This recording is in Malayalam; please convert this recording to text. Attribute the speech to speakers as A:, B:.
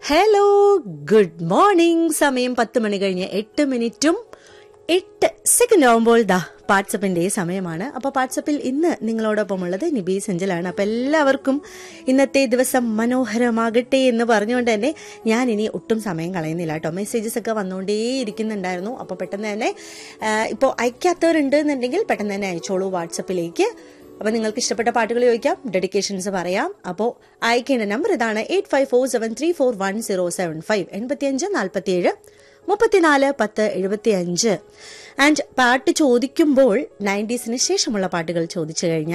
A: ഹലോ ഗുഡ് മോർണിംഗ് സമയം പത്ത് മണി കഴിഞ്ഞ് എട്ട് മിനിറ്റും എട്ട് സെക്കൻഡ് ആവുമ്പോൾ ദാ വാട്സപ്പിന്റെ സമയമാണ് അപ്പോൾ വാട്സപ്പിൽ ഇന്ന് നിങ്ങളോടൊപ്പം ഉള്ളത് നിബി സെഞ്ചലാണ് അപ്പോൾ എല്ലാവർക്കും ഇന്നത്തെ ദിവസം മനോഹരമാകട്ടെ എന്ന് പറഞ്ഞുകൊണ്ട് തന്നെ ഞാൻ ഇനി ഒട്ടും സമയം കളയുന്നില്ല കേട്ടോ മെസ്സേജസ് ഒക്കെ വന്നുകൊണ്ടേ ഇരിക്കുന്നുണ്ടായിരുന്നു അപ്പോൾ പെട്ടെന്ന് തന്നെ ഇപ്പോൾ അയക്കാത്തവരുണ്ട് എന്നുണ്ടെങ്കിൽ പെട്ടെന്ന് തന്നെ അയച്ചോളൂ വാട്സപ്പിലേക്ക് അപ്പൊ നിങ്ങൾക്ക് ഇഷ്ടപ്പെട്ട പാട്ടുകൾ ചോദിക്കാം ഡെഡിക്കേഷൻസ് പറയാം അപ്പോൾ അയക്കേണ്ട നമ്പർ ഇതാണ് eight five four seven three four one zero seven five എൺപത്തിയഞ്ച് നാൽപ്പത്തിയേഴ് മുപ്പത്തിനാല് പത്ത് എഴുപത്തി അഞ്ച് ആൻഡ് പാട്ട് ചോദിക്കുമ്പോൾ നയൻറ്റീസിന് ശേഷമുള്ള പാട്ടുകൾ ചോദിച്ചു കഴിഞ്ഞാൽ